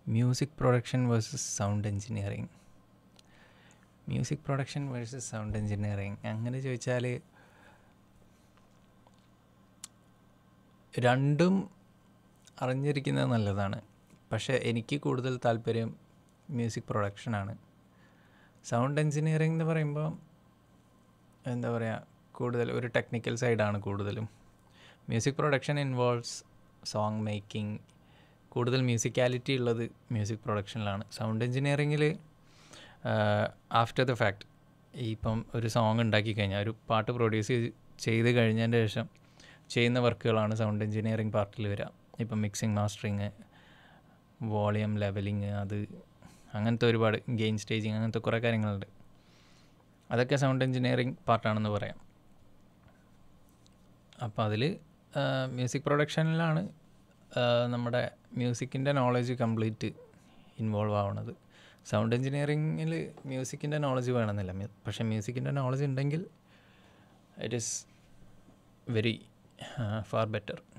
music production versus sound engineering music production versus sound engineering അങ്ങനെ ചോദിച്ചാൽ രണ്ടും അറിഞ്ഞിരിക്കുന്നത് നല്ലതാണ് പക്ഷേ എനിക്ക് കൂടുതൽ താല്പര്യം മ്യൂസിക് പ്രൊഡക്ഷനാണ് സൗണ്ട് എഞ്ചിനീയറിംഗ് എന്ന് പറയുമ്പോൾ എന്താ പറയുക കൂടുതൽ ഒരു ടെക്നിക്കൽ സൈഡാണ് കൂടുതലും music production involves song making കൂടുതൽ മ്യൂസിക്കാലിറ്റി ഉള്ളത് മ്യൂസിക് പ്രൊഡക്ഷനിലാണ് സൗണ്ട് എഞ്ചിനീയറിങ്ങിൽ ആഫ്റ്റർ ദ ഫാക്ട് ഇപ്പം ഒരു സോങ് ഉണ്ടാക്കി കഴിഞ്ഞാൽ ഒരു പാട്ട് പ്രൊഡ്യൂസ് ചെയ്ത് കഴിഞ്ഞതിൻ്റെ ശേഷം ചെയ്യുന്ന വർക്കുകളാണ് സൗണ്ട് എഞ്ചിനീയറിംഗ് പാർട്ടിൽ വരിക ഇപ്പം മിക്സിംഗ് മാസ്റ്ററിങ് വോളിയം ലെവലിങ് അത് അങ്ങനത്തെ ഒരുപാട് ഗെയിൻ സ്റ്റേജിങ് അങ്ങനത്തെ കുറേ കാര്യങ്ങളുണ്ട് അതൊക്കെ സൗണ്ട് എഞ്ചിനീയറിംഗ് പാർട്ടാണെന്ന് പറയാം അപ്പോൾ അതിൽ മ്യൂസിക് പ്രൊഡക്ഷനിലാണ് നമ്മുടെ മ്യൂസിക്കിൻ്റെ നോളജ് കംപ്ലീറ്റ് ഇൻവോൾവ് ആവുന്നത് സൗണ്ട് എഞ്ചിനീയറിങ്ങിൽ മ്യൂസിക്കിൻ്റെ നോളജ് വേണമെന്നില്ല പക്ഷേ മ്യൂസിക്കിൻ്റെ നോളജ് ഉണ്ടെങ്കിൽ it is very far better